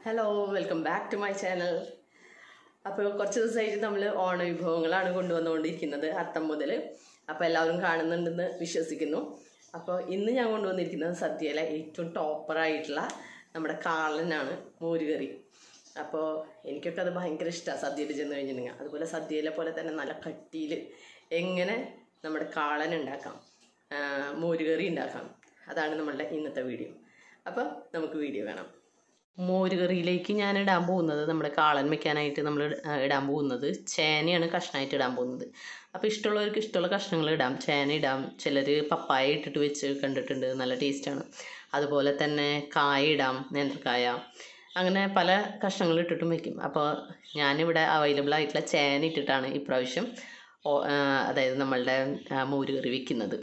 Hello welcome back to my channel അപ്പോൾ കുറച്ച് ദിവസമായിട്ട് നമ്മൾ ഓണ വിഭവങ്ങളാണ് കൊണ്ടുവന്നുകൊണ്ടിരിക്കുന്നത് അത്തം മുതൽ അപ്പോൾ എല്ലാവരും കാണുന്നുണ്ടെന്ന് വിശ്വസിക്കുന്നു അപ്പോൾ ഇന്ന് ഞാൻ കൊണ്ടുവന്നിരിക്കുന്നത് സദ്യയിലെ ഏറ്റവും ടോപ്പറായിട്ടുള്ള നമ്മുടെ കാളനാണ് മോരുകറി അപ്പോൾ എനിക്കൊക്കെ അത് ഭയങ്കര ഇഷ്ടമാണ് സദ്യയിൽ ചെന്ന് കഴിഞ്ഞിട്ടുണ്ടെങ്കിൽ അതുപോലെ സദ്യയിലെ പോലെ തന്നെ നല്ല കട്ടിയിൽ എങ്ങനെ നമ്മുടെ കാളൻ ഉണ്ടാക്കാം ആ, മോരുകറി ഉണ്ടാക്കാം അതാണ് നമ്മളുടെ ഇന്നത്തെ വീഡിയോ അപ്പോൾ നമുക്ക് വീഡിയോ കാണാം മോരുകറിയിലേക്ക് ഞാൻ ഇടാൻ പോകുന്നത് നമ്മുടെ കാളൻ വെക്കാനായിട്ട് നമ്മൾ ഇടാൻ പോകുന്നത് ചേനയാണ് കഷ്ണമായിട്ട് ഇടാൻ പോകുന്നത് അപ്പോൾ ഇഷ്ടമുള്ളവർക്ക് ഇഷ്ടമുള്ള കഷ്ണങ്ങൾ ഇടാം ചേന ഇടാം ചിലർ പപ്പായ ഇട്ടിട്ട് വെച്ച് കണ്ടിട്ടുണ്ട് നല്ല ടേസ്റ്റാണ് അതുപോലെ തന്നെ കായ ഇടാം നേന്ത്രക്കായ അങ്ങനെ പല കഷ്ണങ്ങൾ ഇട്ടിട്ടും വെക്കും അപ്പോൾ ഞാനിവിടെ അവൈലബിൾ ആയിട്ടുള്ള ചേന ഇട്ടിട്ടാണ് ഇപ്രാവശ്യം ഓ- ആ, അതായത് നമ്മളുടെ ആ, മോരുകറി വെക്കുന്നത്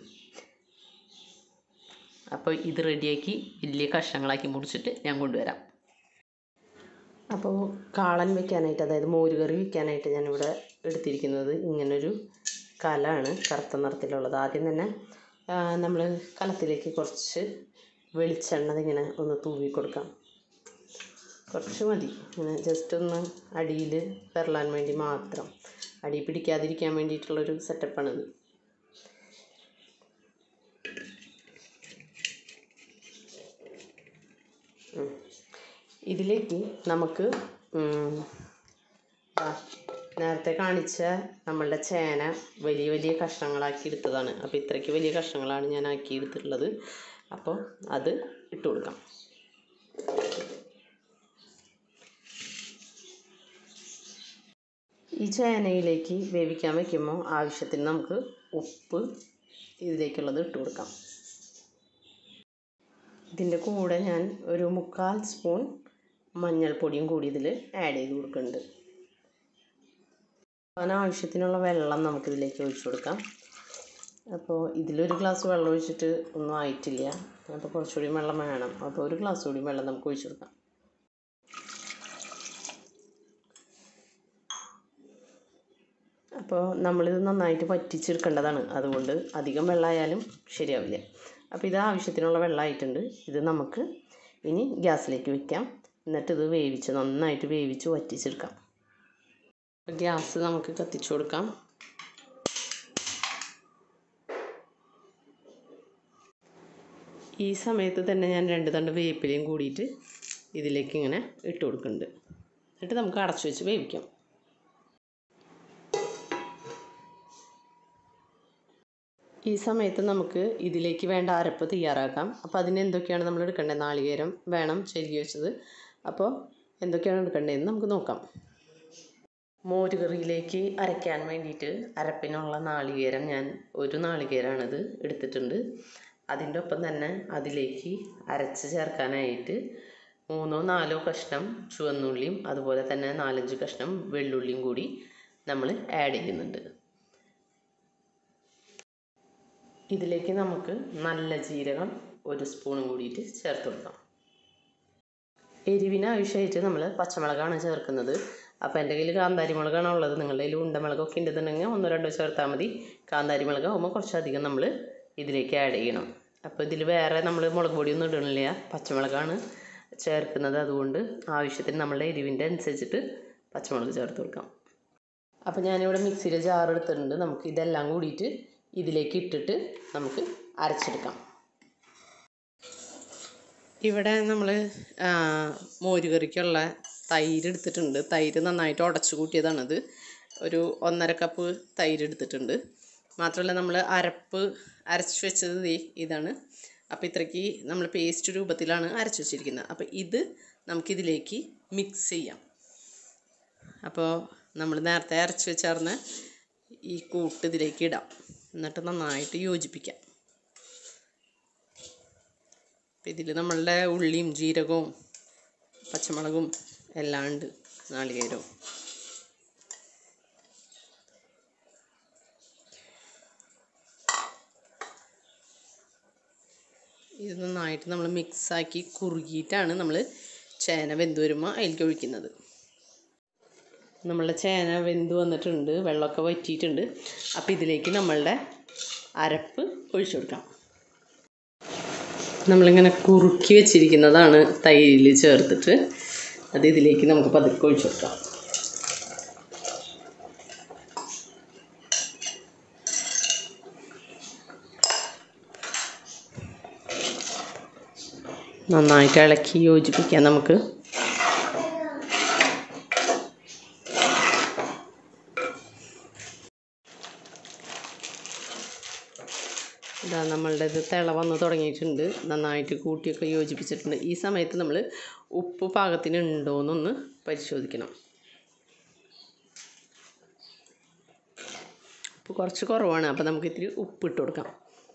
അപ്പോൾ ഇത് റെഡിയാക്കി വലിയ കഷ്ണങ്ങളാക്കി മുറിച്ചിട്ട് ഞാൻ കൊണ്ടുവരാം അപ്പോൾ കാളൻ വെക്കാനായിട്ട് അതായത് മോരുകറി വെക്കാനായിട്ട് ഞാനിവിടെ എടുത്തിരിക്കുന്നത് ഇങ്ങനൊരു കലാണ് കറുത്ത നിറത്തിലുള്ളത് ആദ്യം തന്നെ നമ്മൾ കലത്തിലേക്ക് കുറച്ച് വെളിച്ചെണ്ണ ഇങ്ങനെ ഒന്ന് തൂവി കൊടുക്കാം കുറച്ച് മതി ഇങ്ങനെ ജസ്റ്റ് ഒന്ന് അടിയിൽ പെരളാൻ വേണ്ടി മാത്രം അടി പിടിക്കാതിരിക്കാൻ വേണ്ടിയിട്ടുള്ളൊരു സെറ്റപ്പാണിത് ഉം. ഇതിലേക്ക് നമുക്ക് ഉം, ദാ നേരത്തെ കാണിച്ച നമ്മളുടെ ചേന വലിയ വലിയ കഷ്ണങ്ങളാക്കി എടുത്തതാണ് അപ്പോൾ ഇത്രയ്ക്ക് വലിയ കഷ്ണങ്ങളാണ് ഞാൻ ആക്കി എടുത്തിട്ടുള്ളത് അപ്പോൾ അത് ഇട്ട് കൊടുക്കാം ഈ ചേനയിലേക്ക് വേവിക്കാൻ വയ്ക്കുമ്പോൾ ആവശ്യത്തിന് നമുക്ക് ഉപ്പ് ഇതിലേക്കുള്ളത് ഇട്ട് കൊടുക്കാം ഇതിൻ്റെ കൂടെ ഞാൻ ഒരു മുക്കാൽ സ്പൂൺ മഞ്ഞൾപ്പൊടിയും കൂടി ഇതിൽ ആഡ് ചെയ്ത് കൊടുക്കുന്നുണ്ട് അതിന് ആവശ്യത്തിനുള്ള വെള്ളം നമുക്കിതിലേക്ക് ഒഴിച്ചു കൊടുക്കാം അപ്പോൾ ഇതിലൊരു ഗ്ലാസ് വെള്ളം ഒഴിച്ചിട്ട് ഒന്നും ആയിട്ടില്ല അപ്പോൾ കുറച്ചുകൂടി വെള്ളം വേണം അപ്പോൾ ഒരു ഗ്ലാസ് കൂടി വെള്ളം നമുക്ക് ഒഴിച്ചു കൊടുക്കാം അപ്പോൾ നമ്മളിത് നന്നായിട്ട് വറ്റിച്ചെടുക്കേണ്ടതാണ് അതുകൊണ്ട് അധികം വെള്ളമായാലും ശരിയാവില്ല അപ്പോൾ ഇത് ആവശ്യത്തിനുള്ള വെള്ളമായിട്ടുണ്ട് ഇത് നമുക്ക് ഇനി ഗ്യാസിലേക്ക് വെക്കാം എന്നിട്ട് ഇത് വേവിച്ച് നന്നായിട്ട് വേവിച്ച് വറ്റിച്ചെടുക്കാം അപ്പോൾ ഗ്യാസ് നമുക്ക് കത്തിച്ചു കൊടുക്കാം ഈ സമയത്ത് തന്നെ ഞാൻ രണ്ട് തണ്ട് വേപ്പിലയും കൂടിയിട്ട് ഇതിലേക്ക് ഇങ്ങനെ ഇട്ട് കൊടുക്കുന്നുണ്ട് എന്നിട്ട് നമുക്ക് അടച്ചു വെച്ച് വേവിക്കാം ഈ സമയത്ത് നമുക്ക് ഇതിലേക്ക് വേണ്ട അരപ്പ് തയ്യാറാക്കാം അപ്പോൾ അതിന് എന്തൊക്കെയാണ് നമ്മൾ എടുക്കേണ്ടത് നാളികേരം വേണം ചെരുകി വെച്ചത് അപ്പോൾ എന്തൊക്കെയാണ് എടുക്കേണ്ടതെന്ന് നമുക്ക് നോക്കാം മോരുകറിയിലേക്ക് അരയ്ക്കാൻ വേണ്ടിയിട്ട് അരപ്പിനുള്ള നാളികേരം ഞാൻ ഒരു നാളികേരമാണിത് എടുത്തിട്ടുണ്ട് അതിൻ്റെ ഒപ്പം തന്നെ അതിലേക്ക് അരച്ച് ചേർക്കാനായിട്ട് മൂന്നോ നാലോ കഷ്ണം ചുവന്നുള്ളിയും അതുപോലെ തന്നെ നാലഞ്ച് കഷ്ണം വെള്ളുള്ളിയും കൂടി നമ്മൾ ആഡ് ചെയ്യുന്നുണ്ട് ഇതിലേക്ക് നമുക്ക് നല്ല ജീരകം ഒരു സ്പൂണും കൂടിയിട്ട് ചേർത്ത് കൊടുക്കാം എരിവിന് ആവശ്യമായിട്ട് നമ്മൾ പച്ചമുളകാണ് ചേർക്കുന്നത് അപ്പോൾ എൻ്റെ കയ്യിൽ കാന്താരി മുളകാണ് ഉള്ളത് നിങ്ങളുടെ കയ്യിൽ ഉണ്ടമുളകൊക്കെ ഉണ്ടെന്നുണ്ടെങ്കിൽ ഒന്നോ രണ്ടോ ചേർത്താൽ മതി കാന്താരി മുളക് ആകുമ്പോൾ കുറച്ചധികം നമ്മൾ ഇതിലേക്ക് ആഡ് ചെയ്യണം അപ്പോൾ ഇതിൽ വേറെ നമ്മൾ മുളക് പൊടിയൊന്നും ഇടണില്ല പച്ചമുളകാണ് ചേർക്കുന്നത് അതുകൊണ്ട് ആവശ്യത്തിന് നമ്മളുടെ എരിവിൻ്റെ അനുസരിച്ചിട്ട് പച്ചമുളക് ചേർത്ത് കൊടുക്കാം അപ്പോൾ ഞാനിവിടെ മിക്സിയിലെ ജാർ എടുത്തിട്ടുണ്ട് നമുക്ക് ഇതെല്ലാം കൂടിയിട്ട് ഇതിലേക്ക് ഇട്ടിട്ട് നമുക്ക് അരച്ചെടുക്കാം ഇവിടെ നമ്മൾ മോരുകറിക്കുള്ള തൈര് എടുത്തിട്ടുണ്ട് തൈര് നന്നായിട്ട് ഉടച്ചു കൂട്ടിയതാണിത് ഒരു ഒന്നര കപ്പ് തൈര് എടുത്തിട്ടുണ്ട് മാത്രമല്ല നമ്മൾ അരപ്പ് അരച്ച് വെച്ചത് ദേ ഇതാണ് അപ്പോൾ ഇത്രയ്ക്ക് നമ്മൾ പേസ്റ്റ് രൂപത്തിലാണ് അരച്ച് വെച്ചിരിക്കുന്നത് അപ്പോൾ ഇത് നമുക്കിതിലേക്ക് മിക്സ് ചെയ്യാം അപ്പോൾ നമ്മൾ നേരത്തെ അരച്ച് വെച്ചാർന്ന് ഈ കൂട്ട് ഇതിലേക്ക് ഇടാം എന്നിട്ട് നന്നായിട്ട് യോജിപ്പിക്കാം അപ്പം ഇതിൽ നമ്മളുടെ ഉള്ളിയും ജീരകവും പച്ചമുളകും എല്ലാം ഉണ്ട് നാളികേരവും ഇത് നന്നായിട്ട് നമ്മൾ മിക്സാക്കി കുറുകിയിട്ടാണ് നമ്മൾ ചേന വെന്ത് വരുമ്പോൾ അതിലേക്ക് ഒഴിക്കുന്നത് നമ്മളുടെ ചേന വെന്ത് വന്നിട്ടുണ്ട് വെള്ളമൊക്കെ വറ്റിയിട്ടുണ്ട് അപ്പോൾ ഇതിലേക്ക് നമ്മളുടെ അരപ്പ് ഒഴിച്ചു കൊടുക്കാം നമ്മളിങ്ങനെ കുറുക്കി വെച്ചിരിക്കുന്നതാണ് തൈരിൽ ചേർത്തിട്ട് അത് ഇതിലേക്ക് നമുക്ക് പതുക്കെ ഒഴിച്ചു കൊടുക്കാം നന്നായിട്ട് ഇളക്കി യോജിപ്പിക്കാം നമുക്ക് ഇതാ നമ്മളുടെ ഇത് തിള വന്ന് തുടങ്ങിയിട്ടുണ്ട് നന്നായിട്ട് കൂട്ടിയൊക്കെ യോജിപ്പിച്ചിട്ടുണ്ട് ഈ സമയത്ത് നമ്മൾ ഉപ്പ് പാകത്തിന് ഉണ്ടോ എന്നൊന്ന് പരിശോധിക്കണം ഉപ്പ് കുറച്ച് കുറവാണ് അപ്പോൾ നമുക്ക് ഇത്തിരി ഉപ്പ് ഇട്ട് കൊടുക്കാം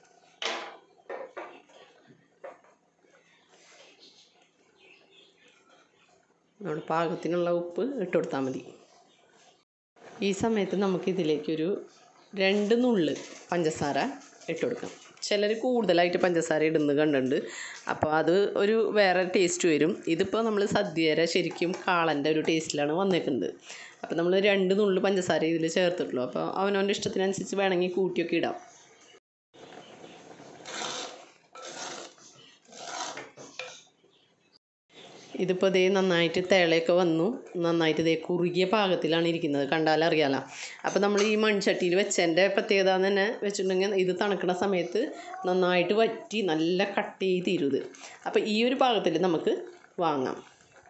നമ്മൾ പാകത്തിനുള്ള ഉപ്പ് ഇട്ട് കൊടുത്താൽ മതി ഈ സമയത്ത് നമുക്ക് ഇതിലേക്കൊരു രണ്ട് നുള്ള് പഞ്ചസാര ഇട്ട് കൊടുക്കാം ചിലർ കൂടുതലായിട്ട് പഞ്ചസാര ഇടുന്നത് കണ്ടിട്ടുണ്ട് അപ്പോൾ അത് ഒരു വേറെ ടേസ്റ്റ് വരും ഇതിപ്പോൾ നമ്മൾ സദ്യയുടെ ശരിക്കും കാളൻ്റെ ഒരു ടേസ്റ്റിലാണ് വന്നേക്കുന്നത് അപ്പോൾ നമ്മൾ രണ്ട് നുള്ള് പഞ്ചസാര ഇതിൽ ചേർത്തിട്ടുള്ളൂ അപ്പോൾ അവനവൻ്റെ ഇഷ്ടത്തിനനുസരിച്ച് വേണമെങ്കിൽ കൂട്ടിയൊക്കെ ഇടാം ഇതിപ്പോൾ ഇതേ നന്നായിട്ട് തിളയൊക്കെ വന്നു നന്നായിട്ട് ഇതേ കുറുകിയ പാകത്തിലാണ് ഇരിക്കുന്നത് കണ്ടാൽ അറിയാലോ അപ്പോൾ നമ്മൾ ഈ മൺചട്ടിയിൽ വെച്ചതിൻ്റെ പ്രത്യേകത എന്ന് തന്നെ വെച്ചിട്ടുണ്ടെങ്കിൽ ഇത് തണുക്കുന്ന സമയത്ത് നന്നായിട്ട് വറ്റി നല്ല കട്ട് ചെയ്ത് തീരും ഇത് അപ്പോൾ ഈ ഒരു പാകത്തിൽ നമുക്ക് വാങ്ങാം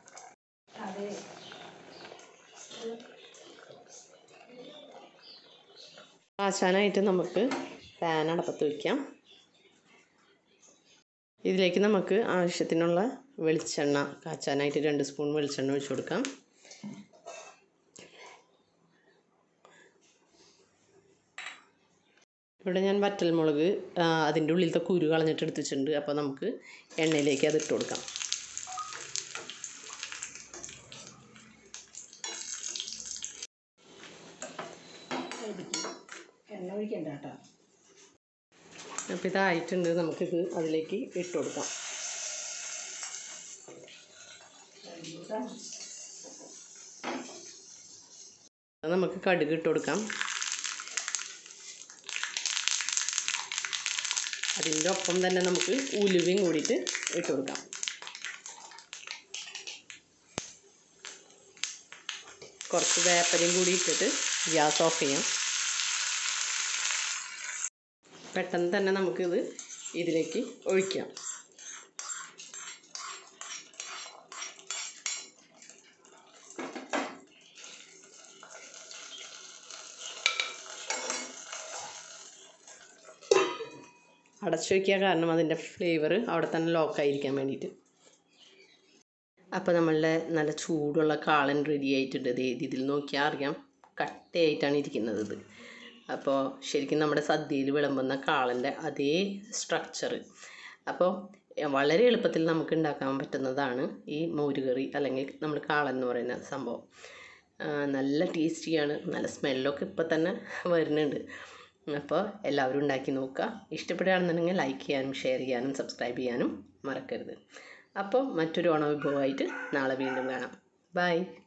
കാച്ചാനായിട്ട് നമുക്ക് പാൻ അടപ്പത്ത് വയ്ക്കാം ഇതിലേക്ക് നമുക്ക് ആവശ്യത്തിനുള്ള വെളിച്ചെണ്ണ കാച്ചാനായിട്ട് രണ്ട് സ്പൂൺ വെളിച്ചെണ്ണ ഒഴിച്ചു കൊടുക്കാം ഇവിടെ ഞാൻ വറ്റൽമുളക് അതിൻ്റെ ഉള്ളിലത്തെ കുരു കളഞ്ഞിട്ട് എടുത്ത് വെച്ചിട്ടുണ്ട് അപ്പോൾ നമുക്ക് എണ്ണയിലേക്ക് അത് ഇട്ട് കൊടുക്കാം എണ്ണ ഒഴിക്കണ്ട കേട്ടോ അപ്പോൾ ഇതായിട്ടുണ്ട് നമുക്കിത് അതിലേക്ക് ഇട്ട് കൊടുക്കാം അത് നമുക്ക് കടുക് ഇട്ട് കൊടുക്കാം അതിൻ്റെ ഒപ്പം തന്നെ നമുക്ക് ഉലുവയും കൂടിയിട്ട് ഇട്ട് കൊടുക്കാം കുറച്ച് വേപ്പലയും കൂടി ഇട്ടിട്ട് ഗ്യാസ് ഓഫ് ചെയ്യാം പെട്ടെന്ന് തന്നെ നമുക്കിത് ഇതിലേക്ക് ഒഴിക്കാം അടച്ചു വയ്ക്കുക കാരണം അതിൻ്റെ ഫ്ലേവർ അവിടെ തന്നെ ലോക്കായിരിക്കാൻ വേണ്ടിയിട്ട് അപ്പോൾ നമ്മളുടെ നല്ല ചൂടുള്ള കാളൻ റെഡി ആയിട്ടുണ്ട് ദേ ഇതിൽ നോക്കിയാൽ അറിയാം കട്ടയായിട്ടാണ് ഇരിക്കുന്നത് ഇത് അപ്പോൾ ശരിക്കും നമ്മുടെ സദ്യയിൽ വിളമ്പുന്ന കാളൻ്റെ അതേ സ്ട്രക്ചർ അപ്പോൾ വളരെ എളുപ്പത്തിൽ നമുക്ക് ഉണ്ടാക്കാൻ പറ്റുന്നതാണ് ഈ മോരുകറി അല്ലെങ്കിൽ നമ്മൾ കാളൻ എന്ന് പറയുന്ന സംഭവം ആ, നല്ല ടേസ്റ്റിയാണ് നല്ല സ്മെല്ലൊക്കെ ഇപ്പോൾ തന്നെ വരുന്നുണ്ട് അപ്പോൾ എല്ലാവരും ഉണ്ടാക്കി നോക്കുക ഇഷ്ടപ്പെടുകയാണെന്നുണ്ടെങ്കിൽ ലൈക്ക് ചെയ്യാനും ഷെയർ ചെയ്യാനും സബ്സ്ക്രൈബ് ചെയ്യാനും മറക്കരുത് അപ്പോൾ മറ്റൊരു ഓണവിഭവമായിട്ട് നാളെ വീണ്ടും കാണാം ബൈ